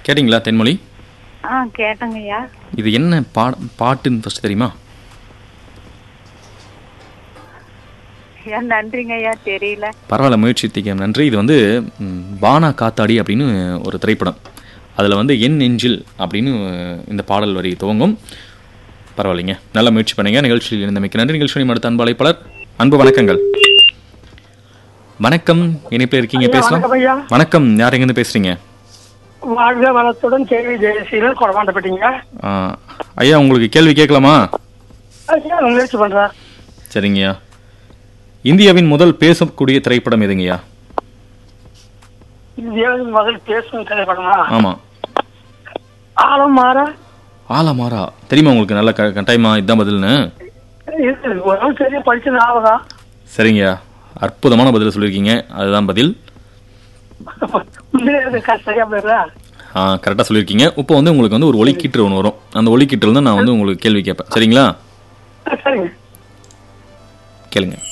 கேட்டிங்களா தென்மொழி ஆ கேட்டேங்க ஐயா இது என்ன பா பாட்டுன்னு ஃபர்ஸ்ட் தெரியுமா ஐயா நன்றிங்க ஐயா தெரியல பரவாயில்ல முயற்சித்திக்க நன்றி இது வந்து ம், வானா காத்தாடி அப்படின்னு ஒரு திரைப்படம் அதில் வந்து என் நெஞ்சில் அப்படின்னு இந்த பாடல் வரி துவங்கும் பரவாயில்லைங்க நல்ல முயற்சி பண்ணீங்க நிகழ்ச்சியில் இருந்தமைக்கு நன்றி நிகழ்ச்சி அடுத்த அன்பு அழைப்பாளர் அன்பு வணக்கங்கள் வணக்கம் இணைப்பில் இருக்கீங்க பேசலாம் வணக்கம் ஐயா வணக்கம் யார் எங்கேருந்து பேசுறீங்க வாழ்க வளத்துடன் கேள்வி ஜெயசீலன் கொடமாண்டப்பட்டீங்க ஆ, ஐயா உங்களுக்கு கேள்வி கேட்கலாமா ஐயா முயற்சி பண்றேன் சரிங்கய்யா இந்தியாவின் முதல் பேசக்கூடிய திரைப்படம் எதுங்கய்யா இந்தியாவின் முதல் பேசும் திரைப்படமா ஆமாம் ஆழம் மாற ஆலமாரா தெரியுமா உங்களுக்கு நல்ல க கட்டாயமா இதுதான் பதில்னு இது ஒரு நாள் தெரிய படிச்ச ஞாபகம் சரிங்கய்யா அற்புதமான பதில் சொல்லியிருக்கீங்க அதுதான் பதில் உண்மையிலே இது க- சரியா போயிடுறா ஆ கரெக்டாக சொல்லியிருக்கீங்க இப்போ வந்து உங்களுக்கு வந்து ஒரு ஒலிக்கீற்று ஒன்று வரும் அந்த ஒலிக்கீற்றில் தான் நான் வந்து உங்களுக்கு கேள்வி கேட்பேன் சரிங்களா சரிங்க கேளுங்க